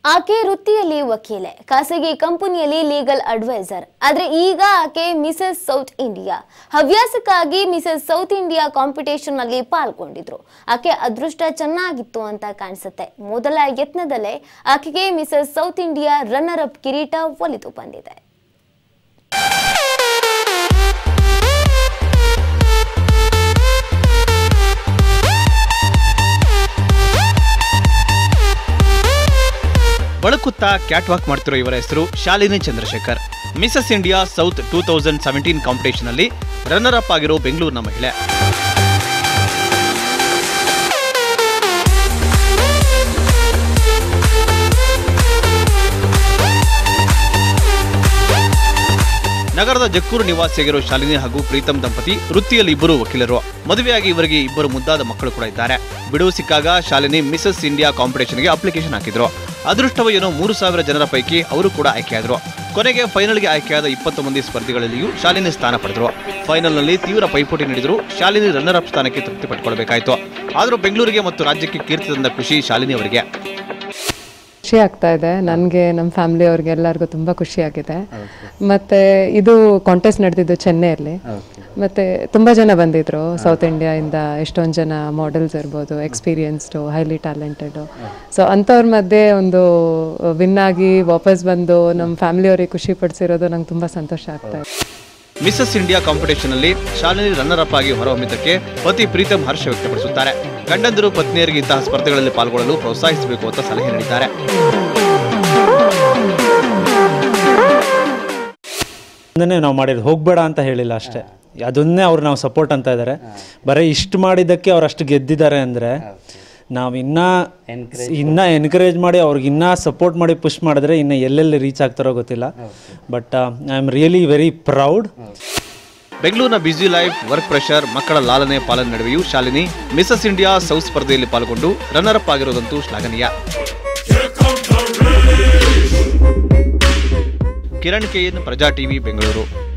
ಆಕೆ ವೃತ್ತಿಯಲ್ಲಿ ವಕೀಲೆ ಖಾಸಗಿ ಕಂಪನಿಯಲ್ಲಿ ಲೀಗಲ್ ಅಡ್ವೈಸರ್ ಆದ್ರೆ ಈಗ ಆಕೆ ಮಿಸಸ್ ಸೌತ್ ಇಂಡಿಯಾ ಹವ್ಯಾಸಕ್ಕಾಗಿ ಮಿಸಸ್ ಸೌತ್ ಇಂಡಿಯಾ ಕಾಂಪಿಟೇಷನ್ ನಲ್ಲಿ ಪಾಲ್ಗೊಂಡಿದ್ರು ಆಕೆ ಅದೃಷ್ಟ ಚೆನ್ನಾಗಿತ್ತು ಅಂತ ಕಾಣಿಸುತ್ತೆ ಮೊದಲ ಯತ್ನದಲ್ಲೇ ಆಕೆಗೆ Mrs South India runner up ಕಿರೀಟ ಒಲಿದು ಬಂದಿದೆ ಬಳಕುತ್ತಾ ಕ್ಯಾಟ್ ವಾಕ್ ಮಾಡ್ತಿರೋ ಇವರ ಹೆಸರು Shalini Chandrashekhar Mrs India South two thousand seventeen competition ಅಲ್ಲಿ ರನ್ನರ್ ಅಪ್ ಆಗಿರೋ ಬೆಂಗಳೂರಿನ ಮಹಿಳೆ ನಗರದ ಜಕ್ಕೂರು ನಿವಾಸಿಯಾಗಿರೋ ಶಾಲಿನಿ ಹಾಗೂ ಪ್ರೀತಮ್ ದಂಪತಿ ವೃತ್ತಿಯಲ್ಲಿ ಇಬ್ಬರು ವಕೀಲರು ಮದುವೆಯಾಗಿ ಇವರಿಗೆ ಇಬ್ಬರು ಮುದ್ದಾದ ಮಕ್ಕಳು ಕೂಡ ಇದ್ದಾರೆ ಬಿಡುವು ಸಿಕ್ಕಾಗ ಶಾಲಿನಿ ಮಿಸಸ್ ಇಂಡಿಯಾ ಕಾಂಪಿಟೇಷನ್ಗೆ ಅಪ್ಲಿಕೇಶನ್ ಹಾಕಿದ್ರು ಅದೃಷ್ಟವ ಏನೋ ಮೂರು ಸಾವಿರ ಜನರ ಪೈಕಿ ಅವರು ಕೂಡ ಆಯ್ಕೆಯಾದರು ಕೊನೆಗೆ ಫೈನಲ್ಗೆ ಆಯ್ಕೆಯಾದ ಇಪ್ಪತ್ತು ಮಂದಿ ಸ್ಪರ್ಧಿಗಳಲ್ಲಿಯೂ ಶಾಲಿನಿ ಸ್ಥಾನ ಪಡೆದರು ಫೈನಲ್ನಲ್ಲಿ ತೀವ್ರ ಪೈಪೋಟಿ ನೀಡಿದ್ರು ಶಾಲಿನಿ ರನ್ನರ್ ಅಪ್ ಸ್ಥಾನಕ್ಕೆ ತೃಪ್ತಿ ಪಟ್ಕೊಳ್ಬೇಕಾಯಿತು ಆದರೂ ಬೆಂಗಳೂರಿಗೆ ಮತ್ತು ರಾಜ್ಯಕ್ಕೆ ಕೀರ್ತಿ ತಂದ ಖುಷಿ ಶಾಲಿನಿ ಅವರಿಗೆ ಖುಷಿ ಆಗ್ತಾ ಇದೆ ನನಗೆ ನಮ್ಮ ಫ್ಯಾಮಿಲಿ ಅವ್ರಿಗೆ ಎಲ್ಲರಿಗೂ ತುಂಬ ಖುಷಿಯಾಗಿದೆ ಮತ್ತು ಇದು ಕಾಂಟೆಸ್ಟ್ ನಡೆದಿದ್ದು ಚೆನ್ನೈಯಲ್ಲಿ ಮತ್ತು ತುಂಬ ಜನ ಬಂದಿದ್ರು ಸೌತ್ ಇಂಡಿಯಾಯಿಂದ ಎಷ್ಟೊಂದು ಜನ ಮಾಡೆಲ್ಸ್ ಇರ್ಬೋದು ಎಕ್ಸ್ಪೀರಿಯನ್ಸ್ಡು ಹೈಲಿ ಟ್ಯಾಲೆಂಟೆಡು ಸೊ ಅಂಥವ್ರ ಮಧ್ಯೆ ಒಂದು ವಿನ್ ಆಗಿ ವಾಪಸ್ ಬಂದು ನಮ್ಮ ಫ್ಯಾಮಿಲಿಯವ್ರಿಗೆ ಖುಷಿ ಪಡಿಸಿರೋದು ನಂಗೆ ತುಂಬ ಸಂತೋಷ ಆಗ್ತಾ ಇದೆ ಮಿಸಸ್ ಇಂಡಿಯಾ ಕಾಂಪಿಟೇಷನ್ ಅಲ್ಲಿ ಶಾಲಿನಿ ರನ್ನರ್ ಅಪ್ ಆಗಿ ಹೊರಹೊಮ್ಮಿದ್ದಕ್ಕೆ ಪತಿ ಪ್ರೀತಮ್ ಹರ್ಷ ವ್ಯಕ್ತಪಡಿಸುತ್ತಾರೆ ಗಂಡಂದಿರು ಪತ್ನಿಯರಿಗೆ ಇಂತಹ ಸ್ಪರ್ಧೆಗಳಲ್ಲಿ ಪಾಲ್ಗೊಳ್ಳಲು ಪ್ರೋತ್ಸಾಹಿಸಬೇಕು ಅಂತ ಸಲಹೆ ನೀಡಿದ್ದಾರೆ ಅದನ್ನೇ ನಾವು ಮಾಡಿರೋದು ಹೋಗಬೇಡ ಅಂತ ಹೇಳಿಲ್ಲ ಅಷ್ಟೇ ಅದನ್ನೇ ಅವ್ರು ನಾವು ಸಪೋರ್ಟ್ ಅಂತ ಇದ್ದಾರೆ ಬರೀ ಇಷ್ಟು ಮಾಡಿದ್ದಕ್ಕೆ ಅವ್ರು ಅಷ್ಟು ಗೆದ್ದಿದ್ದಾರೆ ಅಂದರೆ ನಾವು ಇನ್ನೂ ಇನ್ನೂ ಎನ್ಕರೇಜ್ ಮಾಡಿ ಅವ್ರಿಗೆ ಇನ್ನೂ ಸಪೋರ್ಟ್ ಮಾಡಿ ಪುಷ್ ಮಾಡಿದ್ರೆ ಇನ್ನು ಎಲ್ಲೆಲ್ಲಿ ರೀಚ್ ಆಗ್ತಾರೋ ಗೊತ್ತಿಲ್ಲ but I am really very proud ಬೆಂಗಳೂರಿನ ಬ್ಯುಸಿ ಲೈಫ್ ವರ್ಕ್ ಪ್ರೆಷರ್ ಮಕ್ಕಳ ಲಾಲನೆ ಪಾಲನೆ ನಡುವೆಯೂ ಶಾಲಿನಿ ಮಿಸಸ್ ಇಂಡಿಯಾ ಸೌತ್ ಸ್ಪರ್ಧೆಯಲ್ಲಿ ಪಾಲ್ಗೊಂಡು ರನ್ನರ್ ಅಪ್ ಆಗಿರೋದಂತೂ ಶ್ಲಾಘನೀಯ ಕಿರಣ್ ಕೆಎನ್ ಪ್ರಜಾ ಟಿವಿ ಬೆಂಗಳೂರು